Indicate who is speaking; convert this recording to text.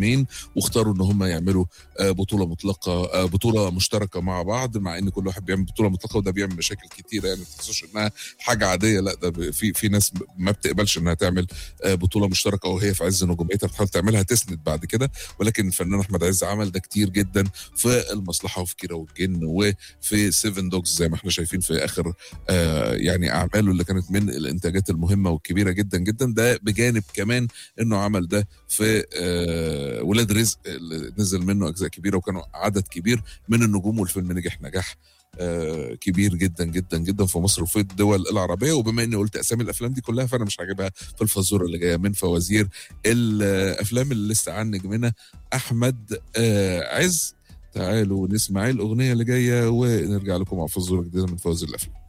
Speaker 1: فيلمين واختاروا ان هم يعملوا آه، بطوله مطلقه آه، بطوله مشتركه مع بعض مع ان كل واحد بيعمل بطوله مطلقه وده بيعمل مشاكل كتيره يعني ما تحسوش انها حاجه عاديه لا ده ب- في في ناس ما بتقبلش انها تعمل آه، بطوله مشتركه وهي في عز نجوميتها بتحاول تعملها تسند بعد كده ولكن الفنان احمد عز عمل ده كتير جدا في المصلحه وفي كيرة والجن وفي سيفن دوجز زي ما احنا شايفين في اخر آه، يعني اعماله اللي كانت من الانتاجات المهمه والكبيره جدا جدا ده بجانب كمان انه عمل ده في آه، ولاد رزق اللي نزل منه اجزاء كبيره وكانوا عدد كبير من النجوم والفيلم نجح نجاح آه، كبير جدا جدا جدا في مصر وفي الدول العربيه وبما اني قلت اسامي الافلام دي كلها فانا مش هجيبها في الفزوره اللي جايه من فوازير الافلام اللي لسه عن نجمنا احمد آه، عز تعالوا نسمع الاغنيه اللي جايه ونرجع لكم مع فزوره جديده من فوازير الافلام